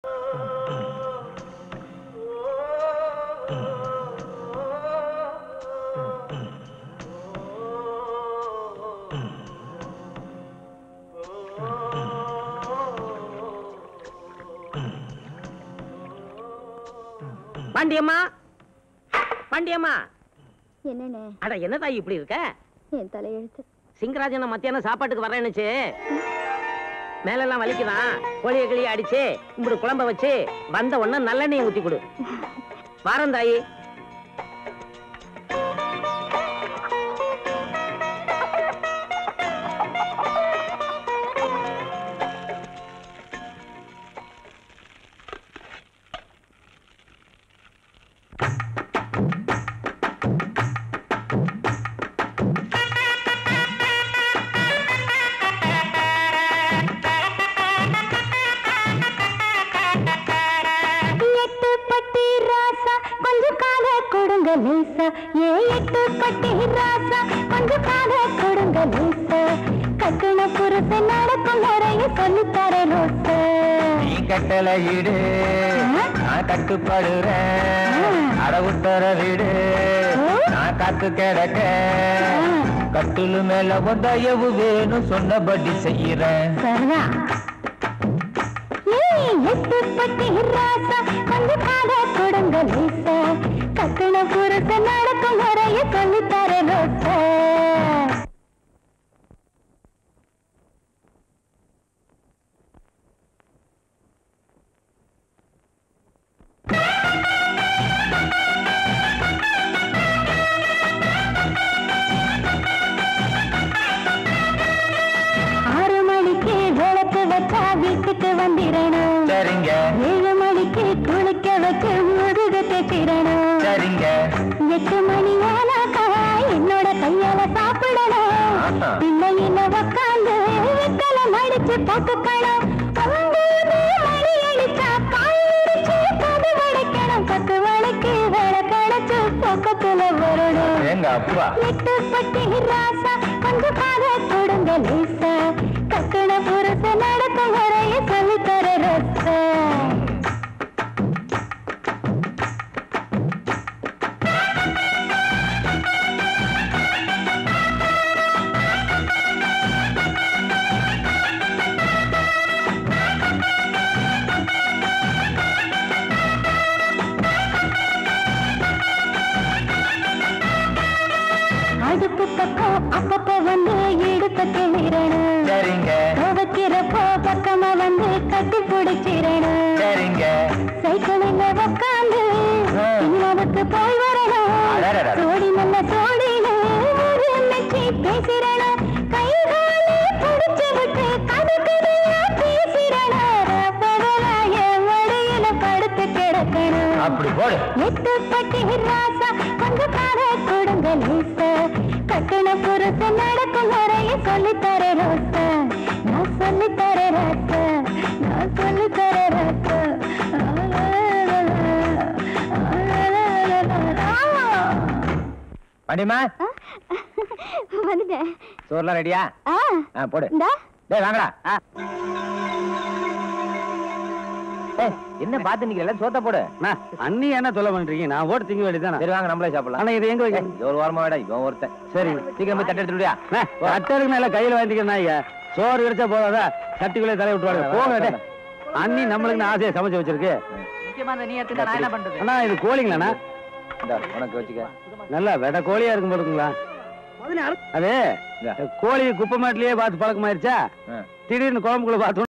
பாண்டியம்மா பாண்டியம்மா என்னண்ணே அட என்ன தாய் இப்படி இருக்க என் தலையெழுத்து சிங்கராஜன் மத்தியானம் சாப்பாட்டுக்கு வரேன்னுச்சு மேலெல்லாம் வலிக்குதான் கோழிய கிளிய அடிச்சு இப்படி குழம்ப வச்சு வந்த உடனே நல்லெண்ணெய் ஊத்தி கொடு வாரம் தாயி எட்டு பட்டி ராசா கொஞ்சம் கால கொடுங்க லேசா ஏ எட்டு பட்டி ராசா கொஞ்சம் கால கொடுங்க லேசா கட்டுன புருஷ நடக்கும் நிறைய சொல்லித்தர ரோச நீ கட்டளை இடு நான் கட்டுப்படுறேன் அட உத்தர வீடு நான் காத்து கிடக்க கட்டுலு மேல தயவு வேணும் சொன்னபடி செய்யறேன் சரதா ஏய், எட்டு பட்டி ராசா கொஞ்சம் கால கொடுங்க லேசா கட்டுன புருஷ நடக்கும் நிறைய சொல்லித்தர ரோச ஆறு மணிக்கு விளக்கு வச்சா வீட்டுக்கு வந்திடணும் சரிங்க ஏழு மணிக்கு குளிக்க வச்சு முதுகு தேச்சிடணும் சரிங்க எட்டு மணி ஆனாக்கா என்னோட கையால சாப்பிடணும் ஆஹா. பிள்ளையில உக்காந்து வெத்தலை மடிச்சு போட்டுக்கணும் ஒன்பது மணி அடிச்சா காய்ச்சி கது வடைக்கணும் பத்து மணிக்கு விளக்கடைச்சு பக்கத்துல வரணும் எங்க அப்பா எட்டு பட்டி ராசா கொஞ்சம் காத கொடுங்க லேசா கக்கண புருஷ நடக்கும் வரைய சொல்லித்தர ரசா அடுப்பு பக்கம் அப்பப்ப வந்து எடுத்து கிளிரணும் சரிங்க துவைக்கிறப்போ பக்கமா வந்து கட்டி பிடிச்சிடணும் சரிங்க சைக்கிளில் உக்காந்து சினிமாவுக்கு போய் வரணும் அடடடட. சோடி நல்ல சோடின்னு ஒரு மெச்சி பேசிடணும் கைகாலி பிடிச்சு விட்டு கதை கதையா பேசிடணும் பகலாய மடியில படுத்து கிடக்கணும் அப்படி போடு எட்டு பட்டி ராசா கொஞ்சம் கார கொடுங்க லேசா கட்டண புருஷ நடக்கும் வரைய சொல்லித்தர ரோசா நான் சொல்லித்தர ராசா நான் சொல்லித்தர ராசா பாண்டியம்மா வந்துட்டேன் சோறுலாம் ரெடியா ஆ ஆ போடு இந்தா டேய் வாங்கடா ஏய், என்ன பாத்து நிக்கிறல சோத்த போடு அண்ணி என்ன சொல்ல பண்றீங்க நான் ஓட்டு திங்க வேண்டியதானே சரி வாங்க நம்மளே சாப்பிடலாம் ஆனா இது எங்க வைக்க ஏய், இது ஒரு வாரமா வேடா இவன் ஒருத்தன் சரி சீக்கிரம் போய் தட்டு எடுத்துடுயா அட்டருக்கு மேல கையில வாங்கிக்கிறேன் ஐயா சோறு கிடைச்சா போதாதா சட்டிக்குள்ளே தலை விட்டுவாங்க போங்க டேய். அண்ணி நம்மளுக்கு ஆசையை சமைச்சு வச்சிருக்கு அண்ணா இது கோழிங்களாண்ணா இந்த உனக்கு வச்சுக்க நல்லா வெட கோழியா இருக்கும் போதுங்களா அது இந்தா. கோழி குப்பை மாட்டிலேயே பார்த்து பழக்கமாயிருச்சா ஆ. திடீர்னு குழம்புக்குள்ள பார்த்து